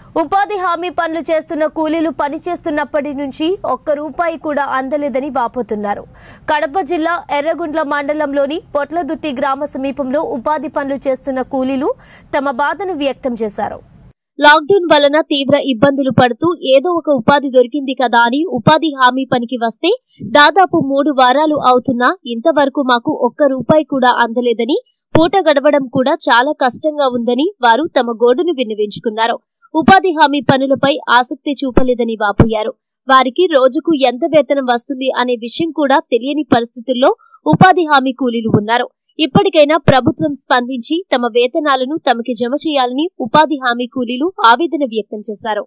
ఉపాధి హామీ పనులు చేస్తున్న కూలీలు పనిచేస్తున్నప్పటి నుంచి ఒక్క రూపాయి కూడా అందలేదని వాపోతున్నారు కడప జిల్లా ఎర్రగుంట్ల మండలంలోని పొట్లదుత్తి గ్రామ సమీపంలో ఉపాధి పనులు చేస్తున్న కూలీలు తమ బాధను వ్యక్తం చేశారు లాక్డౌన్ వలన తీవ్ర ఇబ్బందులు పడుతూ ఏదో ఒక ఉపాధి దొరికింది కదా అని ఉపాధి హామీ పనికి వస్తే దాదాపు మూడు వారాలు అవుతున్నా ఇంతవరకు మాకు ఒక్క రూపాయి కూడా అందలేదని పూట గడవడం కూడా చాలా కష్టంగా ఉందని వారు తమ గోడును విన్నవించుకున్నారు ఉపాధి హామీ పనులపై ఆసక్తి చూపలేదని వాపోయారు వారికి రోజుకు ఎంత వేతనం వస్తుంది అనే విషయం కూడా తెలియని పరిస్థితుల్లో ఉపాధి హామీ కూలీలు ఉన్నారు ఇప్పటికైనా ప్రభుత్వం స్పందించి తమ వేతనాలను తమకి జమ చేయాలని ఉపాధి హామీ కూలీలు ఆవేదన వ్యక్తం చేశారు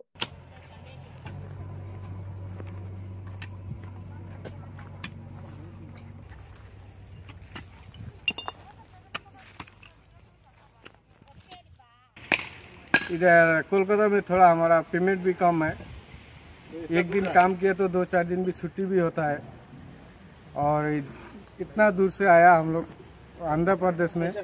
इधर कोलकाता में थोड़ा हमारा पेमेंट भी कम है एक दिन काम किया तो दो चार दिन भी छुट्टी भी होता है और इतना दूर से आया हम लोग आंध्र प्रदेश में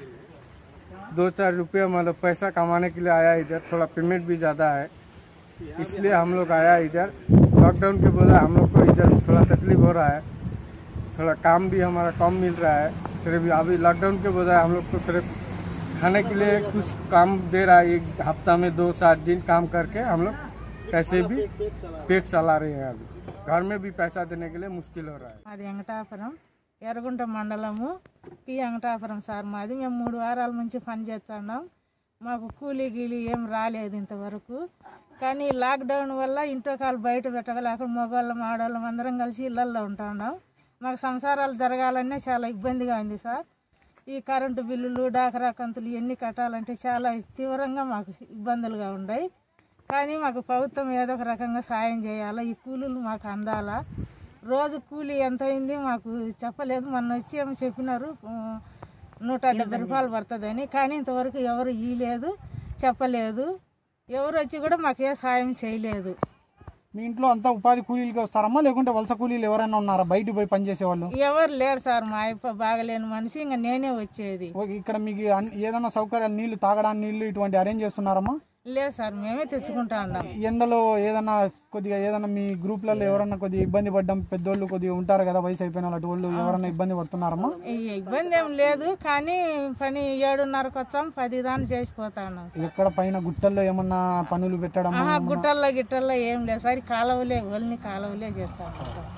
दो चार रुपया मतलब पैसा कमाने के लिए आया इधर थोड़ा पेमेंट भी ज़्यादा है इसलिए हम लोग आया इधर लॉकडाउन के वजह हम लोग को इधर थोड़ा तकलीफ हो रहा है थोड़ा काम भी हमारा कम मिल रहा है सिर्फ अभी लॉकडाउन के वजह हम लोग को सिर्फ खाने के लिए कुछ काम दे रहा है एक हफ्ता में दो सात दिन काम करके हम लोग कैसे भी पेट चला रहे हैं अभी घर में भी पैसा देने के लिए मुश्किल हो रहा है మాది వెంకటాపురం ఎర్రగుంట మండలము పి వెంకటాపురం సార్ మాది మేము మూడు వారాల నుంచి పని చేస్తున్నాం మాకు కూలీ గీలీ ఏం రాలేదు ఇంతవరకు కానీ లాక్డౌన్ వల్ల ఇంట్లో కాలు బయట పెట్టగలేక మగవాళ్ళం ఆడవాళ్ళం అందరం కలిసి ఇళ్ళల్లో ఉంటున్నాం మాకు సంసారాలు జరగాలనే చాలా ఇబ్బందిగా ఉంది సార్ ఈ కరెంటు బిల్లులు డాకరా కంతులు ఇవన్నీ కట్టాలంటే చాలా తీవ్రంగా మాకు ఇబ్బందులుగా ఉన్నాయి కానీ మాకు ప్రభుత్వం ఏదో ఒక రకంగా సాయం చేయాలా ఈ కూలీలు మాకు అందాలా రోజు కూలీ ఎంత అయింది మాకు చెప్పలేదు మొన్న వచ్చి ఏమో చెప్పినారు ఆ, నూట డెబ్బై రూపాయలు పడుతుందని కానీ ఇంతవరకు ఎవరు ఇయ్యలేదు చెప్పలేదు ఎవరు వచ్చి కూడా మాకు ఏ సాయం చేయలేదు మీ ఇంట్లో అంతా ఉపాధి కూలీలకి వస్తారమ్మా లేకుంటే వలస కూలీలు ఎవరైనా ఉన్నారా బయట పోయి పనిచేసే వాళ్ళు ఎవరు లేరు సార్ మా అయ్యప్ప బాగలేని మనిషి ఇంకా నేనే వచ్చేది ఓకే, ఇక్కడ మీకు అన్- ఏదైనా సౌకర్యాలు నీళ్లు తాగడానికి నీళ్లు ఇటువంటి అరేంజ్ చేస్తున్నారమ్మా లేదు సార్ మేమే తెచ్చుకుంటా ఉన్నాం ఎండలో ఏదైనా కొద్దిగా ఏదైనా మీ గ్రూప్లలో ఎవరైనా కొద్దిగా ఇబ్బంది పడ్డం పెద్దోళ్ళు కొద్దిగా ఉంటారు కదా వయసు అయిపోయిన వాళ్ళు అటు వాళ్ళు ఎవరైనా ఇబ్బంది పడుతున్నారమ్మా ఈ ఇబ్బంది ఏం లేదు కానీ పని ఏడున్నరకు వచ్చాం పది దాన్ని చేసిపోతా ఉన్నాం సార్. ఎక్కడ పైన గుట్టల్లో ఏమన్నా పనులు పెట్టడం ఆహా గుట్టల్లో గిట్టల్లో ఏం లేదు సార్ కాలువలే ఒళ్ళని కాలువలే చేస్తాం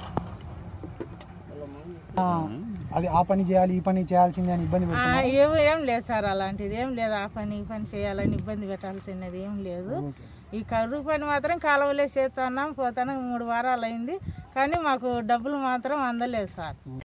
ఆ, అది ఆ పని చేయాలి ఈ పని చేయాల్సిందే అని ఇబ్బంది ఆ, పెడుతున్నారు ఏం ఏం లేదు సార్ అలాంటిది ఏం లేదు ఆ పని ఈ పని చేయాలని ఇబ్బంది పెట్టాల్సినది ఏం లేదు ఈ కరువు పని మాత్రం కాలువలే చేస్తున్నాం పోతాను మూడు వారాలు అయింది కానీ మాకు డబ్బులు మాత్రం అందలేదు సార్